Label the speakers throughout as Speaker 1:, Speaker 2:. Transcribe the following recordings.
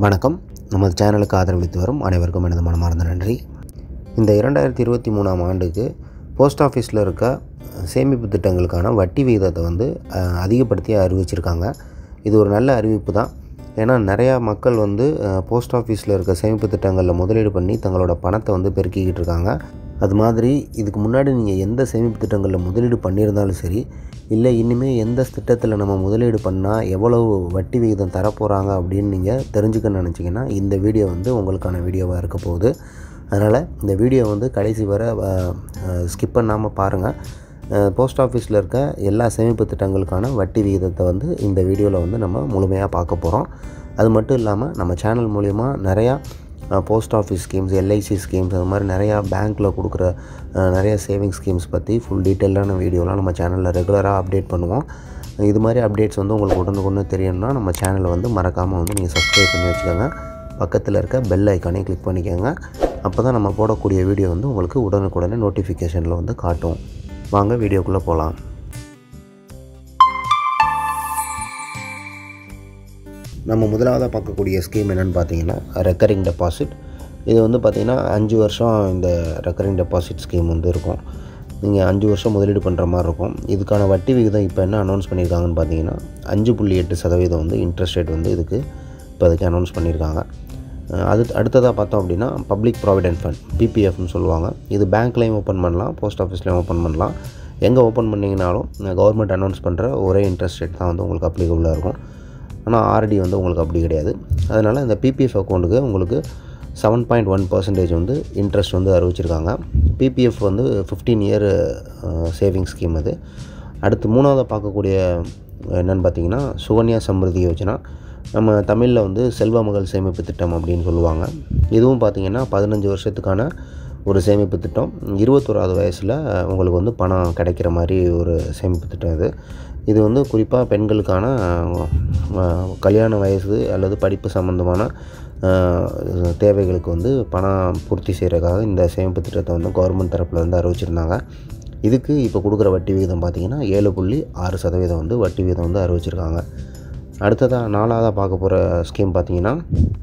Speaker 1: வணக்கம் நமது சேனலுக்கு ஆதரவளித்து வரும் அனைவருக்கும் எனது மனமார்ந்த நன்றி இந்த இரண்டாயிரத்தி இருபத்தி மூணாம் ஆண்டுக்கு போஸ்ட் ஆஃபீஸில் இருக்க சேமிப்பு திட்டங்களுக்கான வட்டி விகிதத்தை வந்து அஹ், அதிகப்படுத்தி அறிவிச்சிருக்காங்க இது ஒரு நல்ல அறிவிப்பு தான் ஏன்னா நிறையா மக்கள் வந்து அஹ், போஸ்ட் ஆஃபீஸில் இருக்க சேமிப்பு திட்டங்களில் முதலீடு பண்ணி தங்களோட பணத்தை வந்து பெருக்கிக்கிட்டு இருக்காங்க அது மாதிரி இதுக்கு முன்னாடி நீங்கள் எந்த சேமிப்பு திட்டங்களில் முதலீடு பண்ணியிருந்தாலும் சரி இல்லை இனிமேல் எந்த திட்டத்தில் நம்ம முதலீடு பண்ணால் எவ்வளவு வட்டி விகிதம் தரப்போகிறாங்க அப்படின்னு நீங்கள் தெரிஞ்சுக்க நினச்சிங்கன்னா இந்த வீடியோ வந்து உங்களுக்கான வீடியோவாக இருக்க போகுது அதனால் இந்த வீடியோ வந்து கடைசி வரை ஸ்கிப் பண்ணாமல் பாருங்கள் போஸ்ட் ஆஃபீஸில் இருக்க எல்லா சேமிப்பு திட்டங்களுக்கான வட்டி விகிதத்தை வந்து இந்த வீடியோவில் வந்து நம்ம முழுமையாக பார்க்க போகிறோம் அது மட்டும் இல்லாமல் நம்ம சேனல் மூலிமா நிறையா post office schemes LIC schemes அது மாதிரி நிறையா பேங்க்கில் கொடுக்குற அஹ், நிறைய சேவிங்ஸ் ஸ்கீம்ஸ் பற்றி ஃபுல் டீட்டெயிலான வீடியோலாம் நம்ம சேனலில் ரெகுலராக அப்டேட் பண்ணுவோம் இது மாதிரி அப்டேட்ஸ் வந்து உங்களுக்கு உடனுக்குடனே தெரியணும்னா நம்ம சேனலை வந்து மறக்காமல் வந்து நீங்கள் சப்ஸ்கிரைப் பண்ணி வச்சுக்கோங்க பக்கத்தில் இருக்க பெல் ஐக்கானே கிளிக் பண்ணிக்கோங்க அப்போ தான் நம்ம போடக்கூடிய வீடியோ வந்து உங்களுக்கு உடனுக்குடனே நோட்டிஃபிகேஷனில் வந்து காட்டும் வாங்க வீடியோக்குள்ளே போகலாம் நம்ம முதலாவதாக பார்க்கக்கூடிய ஸ்கீம் என்னென்னு பார்த்தீங்கன்னா ரெக்கரிங் டெபாசிட் இது வந்து பார்த்திங்கன்னா அஞ்சு வருஷம் இந்த ரெக்கரிங் டெபாசிட் ஸ்கீம் வந்து இருக்கும் நீங்கள் அஞ்சு வருஷம் முதலீடு பண்ணுற மாதிரி இருக்கும் இதுக்கான வட்டி விகிதம் இப்போ என்ன அனௌன்ஸ் பண்ணியிருக்காங்கன்னு பார்த்தீங்கன்னா அஞ்சு புள்ளி எட்டு சதவீதம் வந்து இன்ட்ரெஸ்ட் ரேட் வந்து இதுக்கு இப்போதைக்கு அனௌன்ஸ் பண்ணியிருக்காங்க அஹ் அது அடுத்ததாக பார்த்தோம் அப்படின்னா பப்ளிக் ப்ராவிடென்ட் ஃபண்ட் பிபிஎஃப்னு சொல்லுவாங்க இது பேங்க்லேயும் ஓப்பன் பண்ணலாம் போஸ்ட் ஆஃபீஸ்லேயும் ஓப்பன் பண்ணலாம் எங்கே ஓப்பன் பண்ணிங்கனாலும் கவர்மெண்ட் அனௌன்ஸ் பண்ணுற ஒரே இன்ட்ரெஸ்ட் ரேட் தான் வந்து உங்களுக்கு அப்ளிகபிளாக இருக்கும் ஆனால் ஆர்டி வந்து உங்களுக்கு அப்படி கிடையாது அதனால் இந்த பிபிஎஃப் அக்கௌண்ட்டுக்கு உங்களுக்கு செவன் பாயிண்ட் ஒன் பர்சன்டேஜ் வந்து இன்ட்ரெஸ்ட் வந்து அறிவிச்சிருக்காங்க பிபிஎஃப் வந்து ஃபிஃப்டீன் இயர் சேவிங் ஸ்கீம் அது அடுத்து மூணாவது பார்க்கக்கூடிய என்னென்னு பார்த்தீங்கன்னா சுகன்யா சம்ருதி யோஜனா நம்ம தமிழில் வந்து செல்வ மகள் சேமிப்பு திட்டம் அப்படின்னு சொல்லுவாங்க இதுவும் பார்த்திங்கன்னா பதினஞ்சு வருஷத்துக்கான ஒரு சேமிப்பு திட்டம் இருபத்தோராவது வயசில் உங்களுக்கு வந்து பணம் கிடைக்கிற மாதிரி ஒரு சேமிப்பு திட்டம் இது இது வந்து குறிப்பாக பெண்களுக்கான அஹ், கல்யாண வயசு அல்லது படிப்பு சம்மந்தமான அஹ், தேவைகளுக்கு வந்து பணம் பூர்த்தி செய்கிறதுக்காக இந்த சேமிப்பு திட்டத்தை வந்து கவர்மெண்ட் தரப்பில் வந்து அறிவிச்சிருந்தாங்க இதுக்கு இப்போ கொடுக்குற வட்டி விகிதம் பார்த்திங்கன்னா ஏழு புள்ளி ஆறு சதவீதம் வந்து வட்டி விகிதம் வந்து அறிவிச்சிருக்காங்க அடுத்ததாக நாலாவதாக பார்க்க போகிற ஸ்கீம் பார்த்திங்கன்னா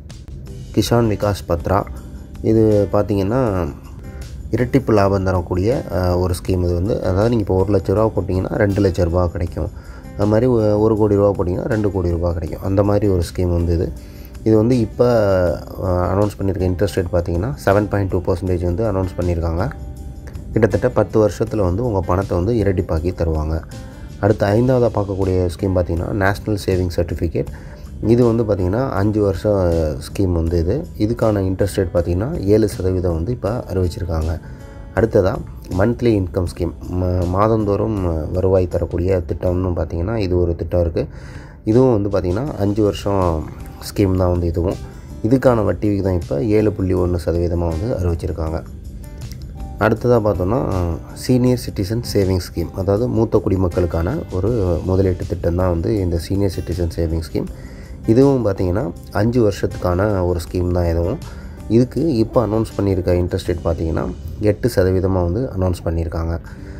Speaker 1: கிஷான் விகாஸ் பத்ரா இது பார்த்திங்கன்னா இரட்டிப்பு லாபம் தரக்கூடிய அஹ், ஒரு ஸ்கீம் இது வந்து அதாவது நீங்கள் இப்போ ஒரு லட்ச ரூபா போட்டிங்கன்னா ரெண்டு லட்ச ரூபா கிடைக்கும் அது மாதிரி ஒ- ஒரு கோடி ரூபா போட்டிங்கன்னா ரெண்டு கோடி ரூபா கிடைக்கும் அந்த மாதிரி ஒரு ஸ்கீம் வந்து இது இது வந்து இப்போ அனௌன்ஸ் பண்ணியிருக்க இன்ட்ரெஸ்ட் ரேட் பார்த்தீங்கன்னா செவன் பாயிண்ட் டூ பர்சன்டேஜ் வந்து அனௌன்ஸ் பண்ணியிருக்காங்க கிட்டத்தட்ட பத்து வருஷத்தில் வந்து உங்கள் பணத்தை வந்து இரட்டிப்பாக்கி தருவாங்க அடுத்து ஐந்தாவதாக பார்க்கக்கூடிய ஸ்கீம் பார்த்திங்கன்னா நேஷ்னல் சேவிங் சர்டிஃபிகேட் இது வந்து பார்த்திங்கன்னா அஞ்சு வருஷம் ஸ்கீம் வந்து இது இதுக்கான இன்ட்ரெஸ்ட் ரேட் பார்த்திங்கன்னா ஏழு சதவீதம் வந்து இப்போ அறிவிச்சிருக்காங்க அடுத்ததாக மந்த்லி இன்கம் ஸ்கீம் ம மாதந்தோறும் வருவாய் தரக்கூடிய திட்டம்னு பார்த்திங்கன்னா இது ஒரு திட்டம் இருக்குது இதுவும் வந்து பார்த்திங்கன்னா அஞ்சு வருஷம் ஸ்கீம் தான் வந்து இதுவும் இதுக்கான வட்டி விகிதம் இப்போ ஏழு புள்ளி ஒன்று சதவீதமாக வந்து அறிவிச்சிருக்காங்க அடுத்ததாக பார்த்தோன்னா சீனியர் சிட்டிசன் சேவிங் ஸ்கீம் அதாவது மூத்த குடிமக்களுக்கான ஒரு முதலீட்டு திட்டம் தான் வந்து இந்த சீனியர் சிட்டிசன் சேவிங் ஸ்கீம் இதுவும் பார்த்திங்கன்னா அஞ்சு வருஷத்துக்கான ஒரு ஸ்கீம் தான் இதுவும் இதுக்கு இப்போ அனௌன்ஸ் பண்ணியிருக்க இன்ட்ரெஸ்ட் ரேட் பார்த்திங்கன்னா எட்டு சதவீதமாக வந்து அனௌன்ஸ் பண்ணியிருக்காங்க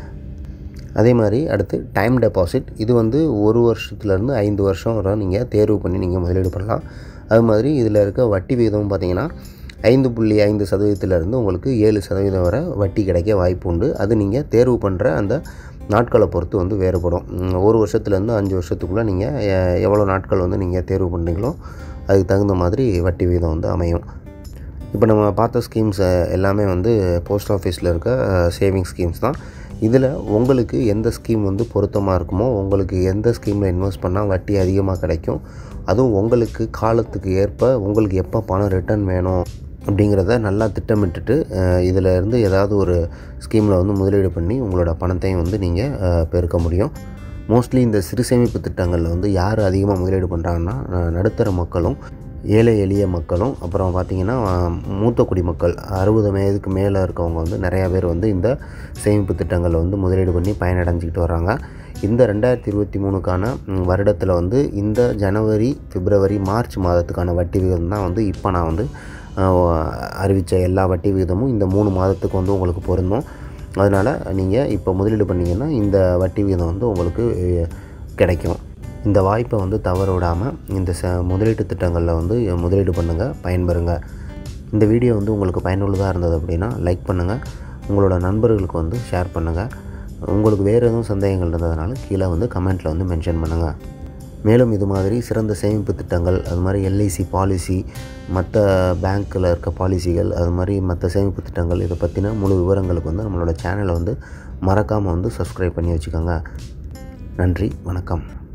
Speaker 1: அதே மாதிரி அடுத்து டைம் டெபாசிட் இது வந்து ஒரு வருஷத்துலேருந்து ஐந்து வருஷம் வரை நீங்கள் தேர்வு பண்ணி நீங்கள் முதலீடு பண்ணலாம் அது மாதிரி இதில் இருக்க வட்டி விகிதம் பார்த்தீங்கன்னா ஐந்து புள்ளி ஐந்து சதவீதத்திலேருந்து உங்களுக்கு ஏழு சதவீதம் வரை வட்டி கிடைக்க வாய்ப்பு உண்டு அது நீங்கள் தேர்வு பண்ணுற அந்த நாட்களை பொறுத்து வந்து வேறுபடும் உம், ஒரு வருஷத்துலேருந்து அஞ்சு வருஷத்துக்குள்ளே நீங்கள் எ- எவ்வளோ நாட்கள் வந்து நீங்கள் தேர்வு பண்ணுறீங்களோ அதுக்கு தகுந்த மாதிரி வட்டி விகிதம் வந்து அமையும் இப்போ நம்ம பார்த்த ஸ்கீம்ஸ் எல்லாமே வந்து போஸ்ட் ஆஃபீஸில் இருக்க சேவிங் ஸ்கீம்ஸ் தான் இதில் உங்களுக்கு எந்த ஸ்கீம் வந்து பொருத்தமாக இருக்குமோ உங்களுக்கு எந்த ஸ்கீமில் இன்வெஸ்ட் பண்ணால் வட்டி அதிகமாக கிடைக்கும் அதுவும் உங்களுக்கு காலத்துக்கு ஏற்ப உங்களுக்கு எப்போ பணம் ரிட்டர்ன் வேணும் அப்படிங்கிறத நல்லா திட்டமிட்டுட்டு அஹ், இதில் இருந்து ஏதாவது ஒரு ஸ்கீமில் வந்து முதலீடு பண்ணி உங்களோட பணத்தையும் வந்து நீங்கள் அஹ், பெருக்க முடியும் மோஸ்ட்லி இந்த சிறு சேமிப்பு திட்டங்களில் வந்து யார் அதிகமாக முதலீடு பண்ணுறாங்கன்னா அஹ், நடுத்தர மக்களும் ஏழை எளிய மக்களும் அப்புறம் பார்த்திங்கன்னா அஹ், மூத்த குடிமக்கள் அறுபது வயதுக்கு மேலே இருக்கவங்க வந்து நிறையா பேர் வந்து இந்த சேமிப்பு திட்டங்களில் வந்து முதலீடு பண்ணி பயனடைஞ்சிக்கிட்டு வராங்க இந்த ரெண்டாயிரத்தி இருபத்தி மூணுக்கான ம், வருடத்தில் வந்து இந்த ஜனவரி பிப்ரவரி மார்ச் மாதத்துக்கான வட்டி விகிதம் தான் வந்து இப்போ நான் வந்து அறிவித்த எல்லா வட்டி விகிதமும் இந்த மூணு மாதத்துக்கு வந்து உங்களுக்கு பொருந்தும் அதனால் நீங்கள் இப்போ முதலீடு பண்ணிங்கன்னா இந்த வட்டி விகிதம் வந்து உங்களுக்கு அஹ், கிடைக்கும் இந்த வாய்ப்பை வந்து தவற விடாமல் இந்த ச முதலீட்டு திட்டங்களில் வந்து முதலீடு பண்ணுங்கள் பயன்பெறுங்க இந்த வீடியோ வந்து உங்களுக்கு பயனுள்ளதாக இருந்தது அப்படின்னா லைக் பண்ணுங்கள் உங்களோட நண்பர்களுக்கு வந்து ஷேர் பண்ணுங்கள் உங்களுக்கு வேறு எதுவும் சந்தேகங்கள் இருந்ததுனால கீழே வந்து கமெண்ட்டில் வந்து மென்ஷன் பண்ணுங்கள் மேலும் இது மாதிரி சிறந்த சேமிப்பு திட்டங்கள் அது மாதிரி எல்ஐசி பாலிசி மற்ற பேங்க்கில் இருக்க பாலிசிகள் அது மாதிரி மற்ற சேமிப்பு திட்டங்கள் இதை பற்றின முழு விவரங்களுக்கு வந்து நம்மளோட சேனலை வந்து மறக்காமல் வந்து சப்ஸ்கிரைப் பண்ணி வச்சுக்கோங்க நன்றி வணக்கம்